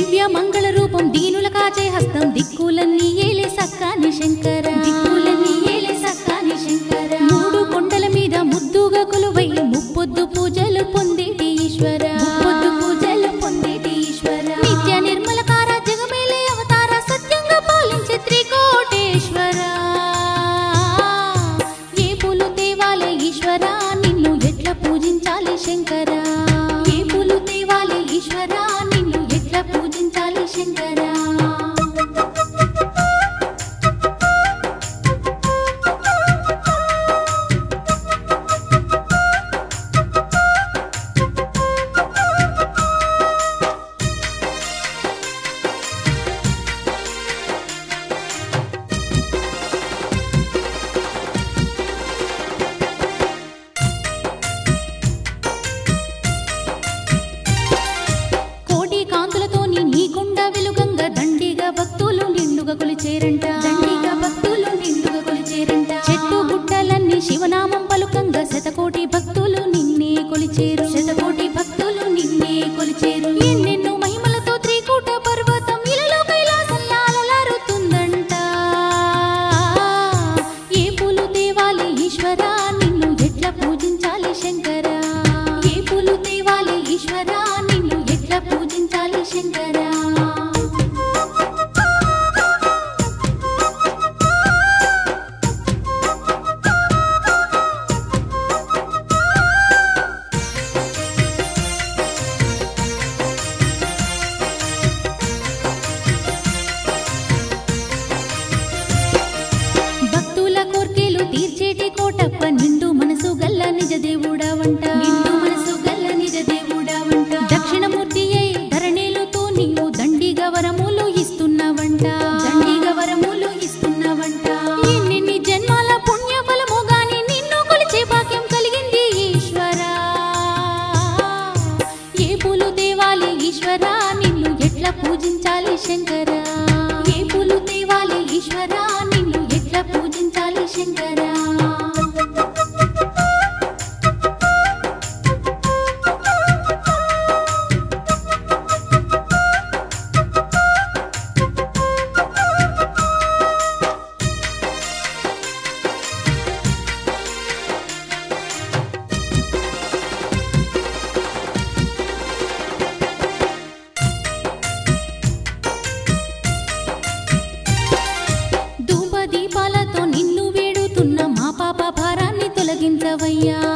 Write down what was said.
దివ్య మంగళ రూపం దీనుల కాచే హస్తం దిక్కులన్నీ ఏలే సక్కాని శంకర దిక్కులన్నీ ఏలే సక్కాని శంకర మూడు కొండల మీద ముద్దుగా కొలువై ముప్పొద్దు పూజలు పొందేటి ఈశ్వర ముప్పొద్దు పూజలు పొందేటి ఈశ్వర నిత్య నిర్మలకార జగమేలే అవతార సత్యంగా పాలించే త్రికోటేశ్వర ఏ పూలు తేవాలే ఈశ్వర నిన్ను ఎట్లా పూజించాలి శంకర ఏ పూలు తేవాలే ఈశ్వర నిన్ను ఎట్లా పూజించాలి శంకర కోటి కాంతులతోని నీకుండ వెలుగంగా దండిగా భక్తులు నిండుగా కొలిచేరంట దండిగా భక్తులు నిండుగా కొలిచేరంట చెట్టు గుట్టలన్నీ శివనామం పలుకంగా శతకోటి భక్తులు నిన్నే కొలిచేరు శతకోటి భక్తులు నిన్నే కొలిచేరు ఎన్నెన్నో మహిమలతో త్రికూట పర్వతం ఇలలో కైలాసంలా అలలారుతుందంట ఏ పూలు తేవాలి ఈశ్వర నిన్ను ఎట్లా పూజించాలి శంకర ఏ పూలు తేవాలి ఈశ్వర నిన్ను ఎట్లా పూజించాలి శంకర భక్తుల కోర్కెలు తీర్చేటి కోటప్ప నిండు మనసు గల్ల నిజ దేవుడవంట నిండు మనసు గల్ల నిజ దేవుడవంట దక్షిణమూర్తి అయి ధరణేలుతో నీవు దండిగా వరములు ఇస్తున్నావంట దండిగా వరములు ఇస్తున్నావంట ఎన్నెన్ని జన్మాల పుణ్య ఫలము గాని నిన్ను కొలిచే భాగ్యం కలిగింది ఈశ్వరా ఏ పూలు దేవాలి ఈశ్వర నిన్ను ఎట్లా పూజించాలి శంకర ఏ పూలు దేవాలి ఈశ్వర నిన్ను ఎట్లా పూజించాలి శంకర ధూప దీపాలతో నిన్ను వేడుతున్న మా పాప భారాన్ని తొలగించవయ్యా